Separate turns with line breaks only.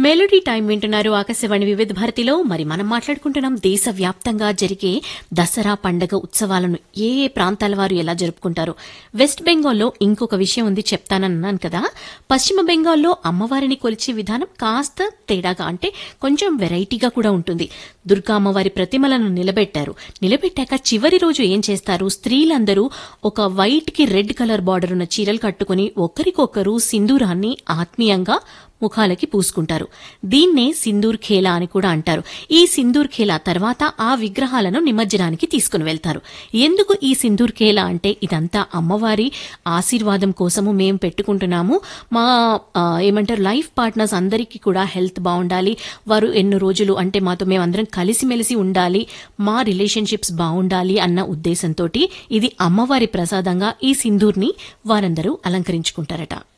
melody time వింటున్నారు ఆకాశవాణి వివిధ భారతిలో మరి మనం మాట్లాడుకుంటున్నాం దేశవ్యాప్తంగా జరిగే దసరా పండగ ఉత్సవాలను ఏ ఏ ప్రాంతాల వారు ఎలా జరుపుకుంటారు వెస్ట్ బెంగాల్లో ఇంకొక విషయం ఉంది చెప్తానన్నాను కదా పశ్చిమ బెంగాల్లో అమ్మవారిని కొలిచే విధానం కాస్త తేడాగా అంటే కొంచెం వెరైటీగా కూడా ఉంటుంది దుర్గా అమ్మవారి ప్రతిమలను నిలబెట్టారు నిలబెట్టాక చివరి రోజు ఏం చేస్తారు స్త్రీలందరూ ఒక వైట్ కి రెడ్ కలర్ బార్డర్ ఉన్న చీరలు కట్టుకుని ఒకరికొకరు సింధూరాన్ని ఆత్మీయంగా ముఖాలకి పూసుకుంటారు దీన్నే సింధూర్ ఖేలా అని కూడా అంటారు ఈ సింధూర్ ఖేలా తర్వాత ఆ విగ్రహాలను నిమజ్జనానికి తీసుకుని వెళ్తారు ఎందుకు ఈ సింధూర్ ఖేలా అంటే ఇదంతా అమ్మవారి ఆశీర్వాదం కోసము మేం పెట్టుకుంటున్నాము మా ఆ, ఏమంటారు లైఫ్ పార్ట్నర్స్ అందరికీ కూడా హెల్త్ బాగుండాలి వారు ఎన్నో రోజులు అంటే మాతో మేమందరం కలిసిమెలిసి ఉండాలి మా రిలేషన్షిప్స్ బాగుండాలి అన్న ఉద్దేశంతో ఇది అమ్మవారి ప్రసాదంగా ఈ సింధూర్ని వారందరూ అలంకరించుకుంటారట